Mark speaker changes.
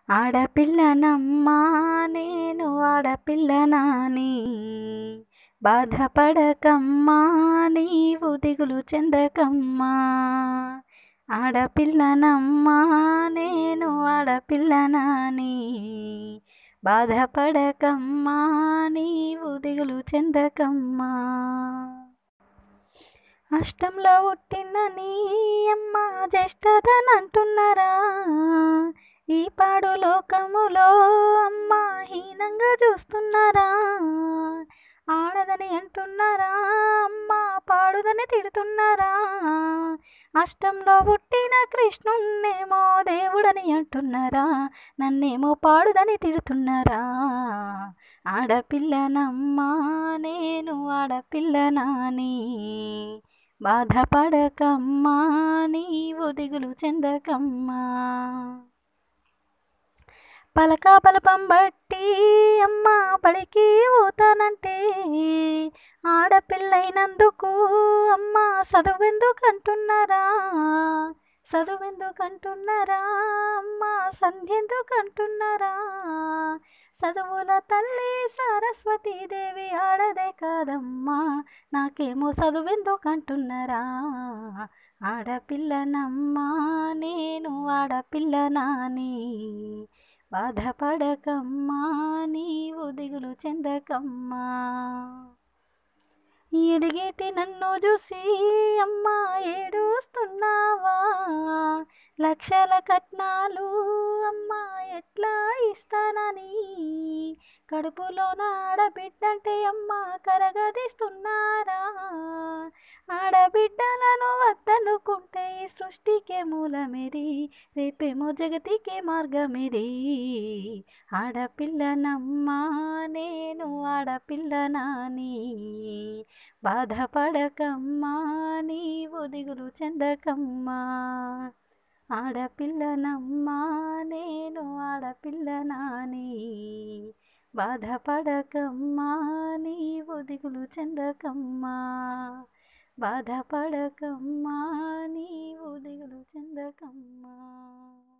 Speaker 1: ఆడపిల్లనమ్మా నేను ఆడపిల్లనాని బాధపడకమ్మా నీవు దిగులు చెందకమ్మా ఆడపిల్లనమ్మా నేను ఆడపిల్లనాని బాధపడకమ్మా నీవు దిగులు చెందకమ్మా అష్టంలో పుట్టిన నీ అమ్మ జ్యేష్ఠదనంటున్నారా ఈ పాడు లోకములో అమ్మ హీనంగా చూస్తున్నారా ఆడదని అంటున్నారా అమ్మ పాడుదని తిడుతున్నారా అష్టంలో పుట్టిన కృష్ణున్నేమో దేవుడని అంటున్నారా నన్నేమో పాడుదని తిడుతున్నారా ఆడపిల్లనమ్మా నేను ఆడపిల్లనాని బాధపడకమ్మా నీవు దిగులు చెందకమ్మా పలక బలపం బట్టి అమ్మ పడికి పోతానంటే ఆడపిల్లైనందుకు అమ్మ చదువెందుకంటున్నారా చదువెందుకంటున్నారా అమ్మ సంధ్యెందుకంటున్నారా చదువుల తల్లి సరస్వతీదేవి ఆడదే కాదమ్మా నాకేమో చదువెందుకంటున్నారా ఆడపిల్లనమ్మా నేను ఆడపిల్లనాని బాధపడకమ్మా నీవు దిగులు చెందకమ్మా ఎదిగేటి నన్ను చూసి అమ్మా ఏడుస్తున్నావా లక్షల కట్నాలు అమ్మా ఎట్లా ఇస్తానని కడుపులోన ఆడబిడ్డంటే అమ్మ కరగదీస్తున్నారా ఆడబిడ్డలను వద్దనుకుంటే ఈ సృష్టికే మూలమిది రేపేమో జగతికే మార్గమిది ఆడపిల్లనమ్మా నేను ఆడపిల్లనాని బాధపడకమ్మా నీవు దిగులు చెందకమ్మా ఆడపిల్లనమ్మా నేను ఆడపిల్లనాని బాధపడకమ్మా నీవు దిగులు చెందకమ్మా బాధపడకమ్మా నీవు దిగులు చెందకమ్మా